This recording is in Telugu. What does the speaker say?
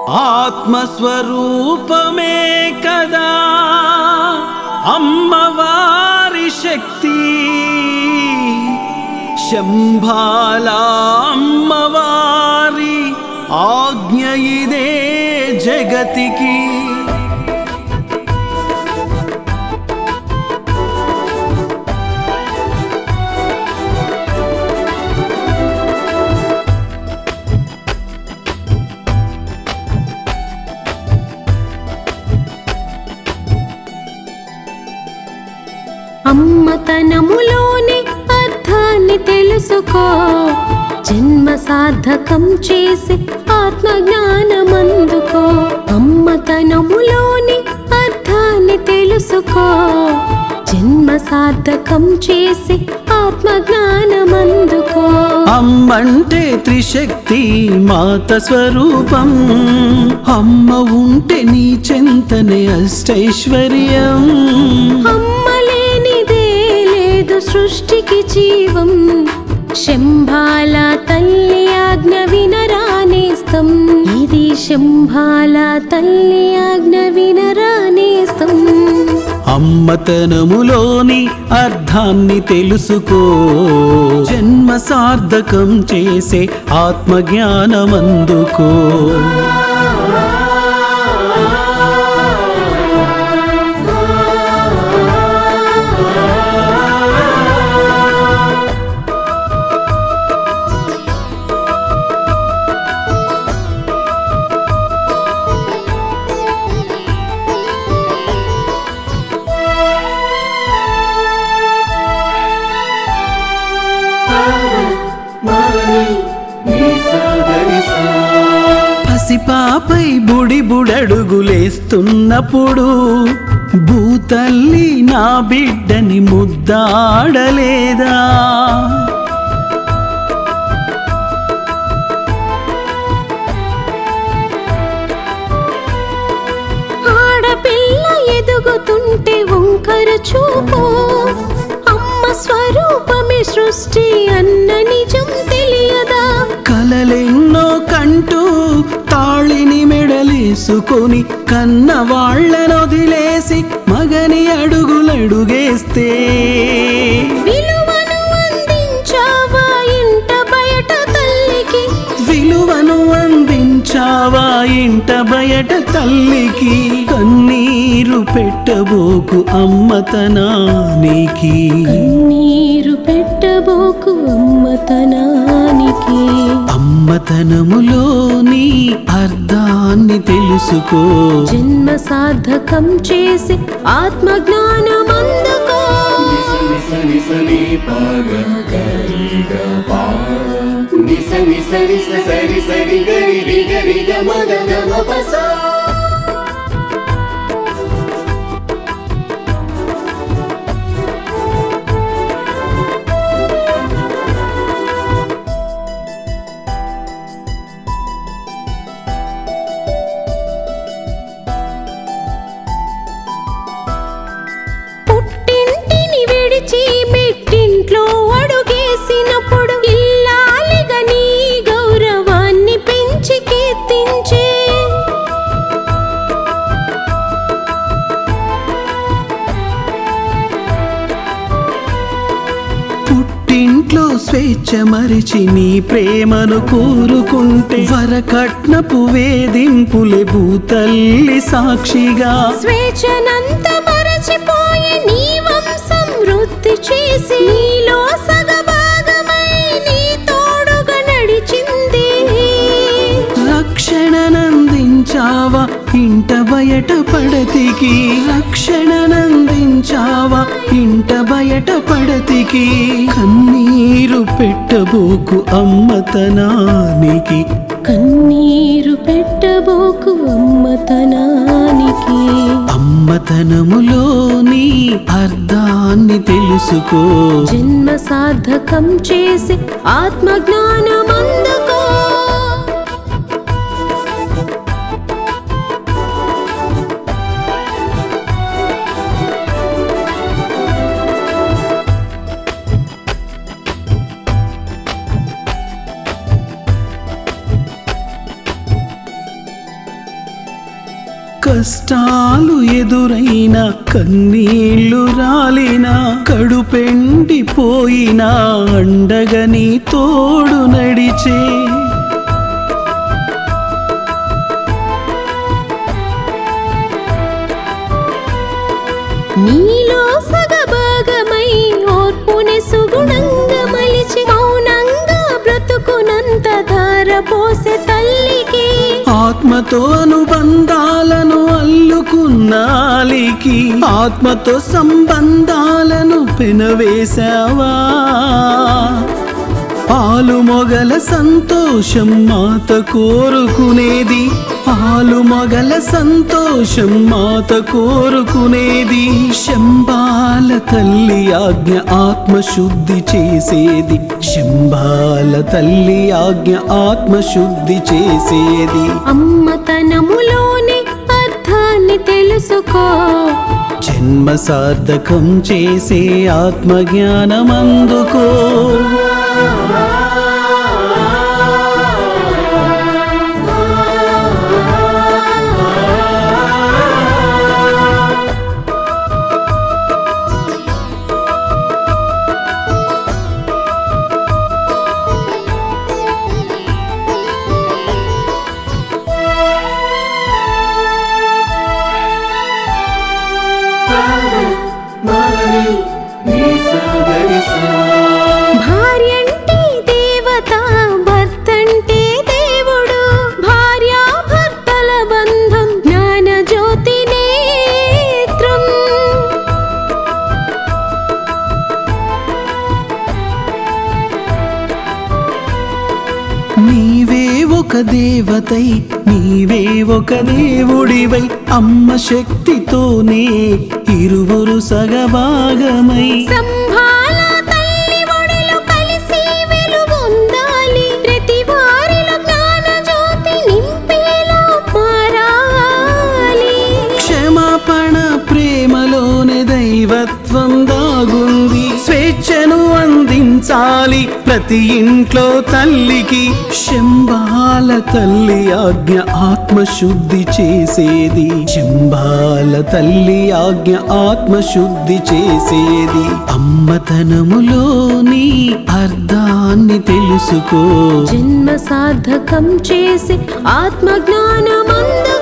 ఆత్మస్వరూపమే కదా అమ్మవారి శక్తి శంభాల అమ్మవారి ఆజ్ఞ ఇదే జగతికి అమ్మతనములోని అర్థాన్ని తెలుసుకో జన్మ సార్థకం చేసి ఆత్మజ్ఞానమందుకో అమ్మతనములోని అర్థాన్ని తెలుసుకో జన్మ సార్థకం చేసి ఆత్మజ్ఞానమందుకో అమ్మంటే త్రిశక్తి మాత స్వరూపం అమ్మ ఉంటే నీ చెంతనే అష్టైశ్వర్యం అమ్మలేనిదే లేదు సృష్టికి జీవం శంభాల తల్లి ఆజ్ఞ వినరానేస్తం ఇది శంభాల తల్లి ఆజ్ఞ వినరానేస్తం అమ్మతనములోని అర్థాన్ని తెలుసుకో జన్మ సార్థకం చేసే ఆత్మజ్ఞానమందుకో పసిపాపై బుడి బుడడుగులేస్తున్నప్పుడు భూతల్లి నా బిడ్డని ముద్దాడలేదా ఆడపిల్ల ఎదుగుతుంటే వంకర చూపు అమ్మ స్వరూపమే సృష్టి అన్న నిజం తెలియదా కలలెన్నో కంటూ తాళిని మెడలేసుకొని కన్న వాళ్ళనొదిలేసి మగని అడుగులడుగేస్తే విలువను అందించావా ఇంట బయట తల్లికి విలువను అందించావా ఇంట బయట తల్లికి కన్నీరు పెట్టబోకు అమ్మతనానికి నీరు పెట్టబోకు అమ్మతనానికి అమ్మతనములోని అర్థాన్ని తెలుసుకో జన్మ సార్థకం చేసి ఆత్మజ్ఞానమందుకో నిస నిస నిస సరి సరి గరి రి గరి గ మద గమ పస పుట్టింటిని విడిచి మెట్టింట్లో అడుగేసినప్పుడు ఇల్లాలిగా నీ గౌరవాన్ని పెంచి కీర్తించే పుట్టింట్లో స్వేచ్ఛ మరిచి నీ ప్రేమను కోరుకుంటే వరకట్నపు వేధింపులే భూతల్లి సాక్షిగా స్వేచ్ఛనంత మరచిపోయి నీ వంశం వృద్ధి చేసి నీలో సగభాగమై నీ తోడుగా నడిచింది రక్షణనందించావా ఇంట బయట పడతికి రక్షణనందించావా ఇంట బయట పడతికి కన్నీరు పెట్టబోకు అమ్మతనానికి కన్నీరు పెట్టబోకు అమ్మతనానికి అమ్మతనములోని అర్థాన్ని తెలుసుకో జన్మ సార్థకం చేసి ఆత్మజ్ఞానమందుకో కష్టాలు ఎదురైన కన్నీళ్లు రాలిన కడుపెండిపోయిన అండగని తోడు నడిచే నీలో సగభాగమై ఓర్పుని సుగుణంగా మలిచి మౌనంగా బ్రతుకునంత ధార పోసే తల్లికి ఆత్మతో అనుబంధాలను అల్లుకున్నాలికి ఆత్మతో సంబంధాలను పెనవేశావా ఆలు మొగల సంతోషం మాత కోరుకునేది ఆలు మొగల సంతోషం మాత కోరుకునేది శంబాల తల్లి ఆజ్ఞ ఆత్మశుద్ధి చేసేది శంబాల తల్లి ఆజ్ఞ ఆత్మశుద్ధి చేసేది అమ్మతనములోని అర్థాన్ని తెలుసుకో జన్మ సార్థకం చేసే ఆత్మజ్ఞానమందుకో భార్యంటే దేవత భర్తంటే దేవుడు భార్య భర్తల బంధం జ్ఞాన జ్యోతి నేత్రం నీవే ఒక దేవతై నీవే ఒక దేవుడివై అమ్మ శక్తితోనే ఇరువురు సగభాగమై సంభాల తల్లి ఒడిలో కలిసి వెలుగొందాలి ప్రతి వారిలో జ్ఞాన జ్యోతి నింపేలా మారాలి క్షమాపణ ప్రేమలోనే దైవత్వం దాగుంది స్వేచ్ఛను అందించాలి ప్రతి ఇంట్లో తల్లికి శంబాల తల్లి ఆజ్ఞ ఆత్మశుద్ధి చేసేది శంబాల తల్లి ఆజ్ఞ ఆత్మశుద్ధి చేసేది అమ్మతనములోని అర్థాన్ని తెలుసుకో జన్మ సార్థకం చేసి ఆత్మ జ్ఞానమందు